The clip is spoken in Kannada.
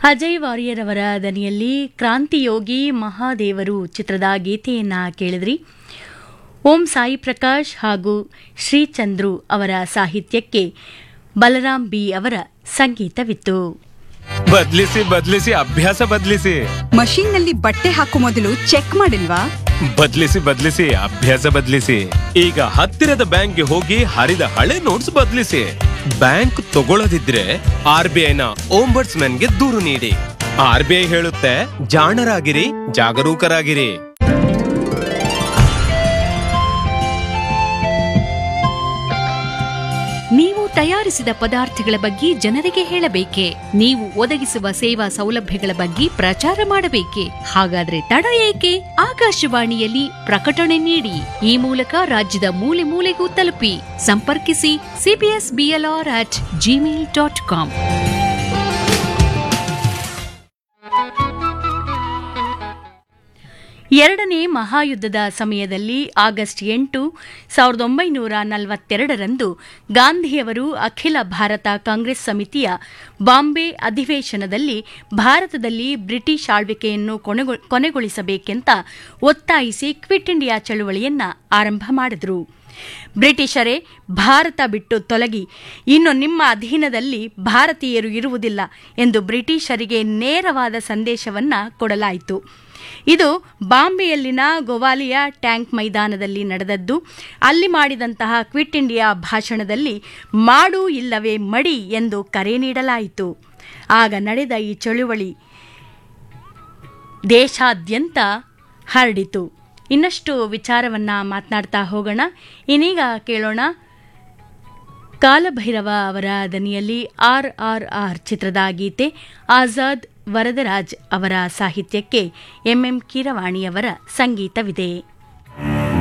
ಅಜಯ್ ವಾರಿಯರ್ ಅವರ ದನಿಯಲ್ಲಿ ಕ್ರಾಂತಿಯೋಗಿ ಮಹಾದೇವರು ಚಿತ್ರದ ಗೀತೆಯನ್ನ ಕೇಳಿದ್ರಿ ಓಂ ಸಾಯಿ ಪ್ರಕಾಶ್ ಹಾಗೂ ಶ್ರೀಚಂದ್ರು ಅವರ ಸಾಹಿತ್ಯಕ್ಕೆ ಬಲರಾಮ್ ಬಿ ಅವರ ಸಂಗೀತವಿತ್ತು ಬದ್ಲಿಸಿ ಬದ್ಲಿಸಿ ಅಭ್ಯಾಸ ಬದ್ಲಿಸಿ ಮಷೀನ್ ನಲ್ಲಿ ಬಟ್ಟೆ ಹಾಕೋ ಮೊದಲು ಚೆಕ್ ಮಾಡಿಲ್ವಾ ಬದ್ಲಿಸಿ ಬದ್ಲಿಸಿ ಅಭ್ಯಾಸ ಬದ್ಲಿಸಿ ಈಗ ಹತ್ತಿರದ ಬ್ಯಾಂಕ್ಗೆ ಹೋಗಿ ಹರಿದ ಹಳೆ ನೋಟ್ಸ್ ಬದ್ಲಿಸಿ ಬ್ಯಾಂಕ್ ತಗೊಳ್ಳದಿದ್ರೆ ಆರ್ ಬಿ ಐನ ಗೆ ದೂರು ನೀಡಿ ಆರ್ ಬಿ ಐ ಹೇಳುತ್ತೆ ಜಾಣರಾಗಿರಿ ಜಾಗರೂಕರಾಗಿರಿ ನೀವು ತಯಾರಿಸಿದ ಪದಾರ್ಥಗಳ ಬಗ್ಗೆ ಜನರಿಗೆ ಹೇಳಬೇಕೆ ನೀವು ಒದಗಿಸುವ ಸೇವಾ ಸೌಲಭ್ಯಗಳ ಬಗ್ಗೆ ಪ್ರಚಾರ ಮಾಡಬೇಕೆ ಹಾಗಾದ್ರೆ ತಡ ಏಕೆ ಆಕಾಶವಾಣಿಯಲ್ಲಿ ಪ್ರಕಟಣೆ ನೀಡಿ ಈ ಮೂಲಕ ರಾಜ್ಯದ ಮೂಲೆ ಮೂಲೆಗೂ ತಲುಪಿ ಸಂಪರ್ಕಿಸಿ CBS BLR at Gmail dot com ಎರಡನೇ ಮಹಾಯುದ್ಧದ ಸಮಯದಲ್ಲಿ ಆಗಸ್ಟ್ ಎಂಟು ಸಾವಿರದ ಒಂಬೈನೂರ ನಲವತ್ತೆರಡರಂದು ಗಾಂಧಿಯವರು ಅಖಿಲ ಭಾರತ ಕಾಂಗ್ರೆಸ್ ಸಮಿತಿಯ ಬಾಂಬೆ ಅಧಿವೇಶನದಲ್ಲಿ ಭಾರತದಲ್ಲಿ ಬ್ರಿಟಿಷ್ ಆಳ್ವಿಕೆಯನ್ನು ಕೊನೆಗೊ- ಕೊನೆಗೊಳಿಸಬೇಕೆಂತ ಒತ್ತಾಯಿಸಿ ಕ್ವಿಟ್ ಇಂಡಿಯಾ ಚಳುವಳಿಯನ್ನ ಆರಂಭ ಮಾಡಿದರು ಬ್ರಿಟಿಷರೇ ಭಾರತ ಬಿಟ್ಟು ತೊಲಗಿ ಇನ್ನು ನಿಮ್ಮ ಅಧೀನದಲ್ಲಿ ಭಾರತೀಯರು ಇರುವುದಿಲ್ಲ ಎಂದು ಬ್ರಿಟಿಷರಿಗೆ ನೇರವಾದ ಸಂದೇಶವನ್ನ ಕೊಡಲಾಯಿತು ಇದು ಬಾಂಬೆಯಲ್ಲಿನ ಗೋವಾಲಿಯಾ ಟ್ಯಾಂಕ್ ಮೈದಾನದಲ್ಲಿ ನಡೆದದ್ದು ಅಲ್ಲಿ ಮಾಡಿದಂತಹ ಕ್ವಿಟ್ ಇಂಡಿಯಾ ಭಾಷಣದಲ್ಲಿ ಮಾಡು ಇಲ್ಲವೇ ಮಡಿ ಎಂದು ಕರೆ ನೀಡಲಾಯಿತು ಆಗ ನಡೆದ ಈ ಚಳುವಳಿ ದೇಶಾದ್ಯಂತ ಹರಡಿತು ಇನ್ನಷ್ಟು ವಿಚಾರವನ್ನ ಮಾತನಾಡ್ತಾ ಹೋಗೋಣ ಇನ್ನೀಗ ಕೇಳೋಣ ಕಾಲಭೈರವ ಅವರ ದನಿಯಲ್ಲಿ ಆರ್ ಆರ್ ಆರ್ ಚಿತ್ರದ ಗೀತೆ ಆಜಾದ್ ವರದರಾಜ್ ಅವರ ಸಾಹಿತ್ಯಕ್ಕೆ ಎಂಎಂ ಕೀರವಾಣಿಯವರ ಸಂಗೀತವಿದೆ